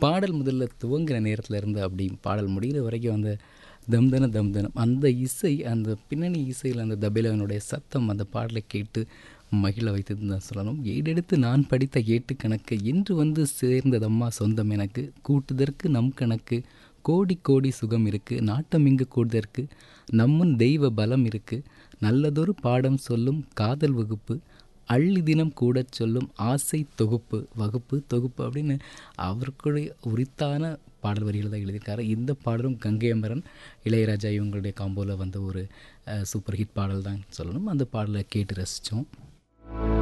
பாடல் முதல்ல துவங்குற நேரத்தில் இருந்து அப்படி பாடல் முடிகிற வரைக்கும் அந்த தம்தன தம்தனம் அந்த இசை அந்த பின்னணி இசையில் அந்த தபேலாவினுடைய சத்தம் அந்த பாடலை கேட்டு மகிழ வைத்ததுன்னு தான் சொல்லணும் ஏடெடுத்து நான் படித்த ஏட்டு கணக்கு இன்று வந்து சேர்ந்ததம்மா சொந்தம் எனக்கு கூட்டுதற்கு நம் கணக்கு கோடி கோடி சுகம் இருக்கு நாட்டம் இங்கு கூடுதற்கு நம்முன் தெய்வ பலம் இருக்கு நல்லதொரு பாடம் சொல்லும் காதல் வகுப்பு அள்ளி தினம் கூடச் சொல்லும் ஆசை தொகுப்பு வகுப்பு தொகுப்பு அப்படின்னு அவருக்குடைய உரித்தான பாடல் வரிகளை தான் எழுதியிருக்காரு இந்த பாடலும் கங்கை அமரன் இளையராஜா இவங்களுடைய காம்போவில் வந்த ஒரு அஹ், சூப்பர் ஹிட் பாடல் தான் சொல்லணும் அந்த பாடலை கேட்டு ரசித்தோம்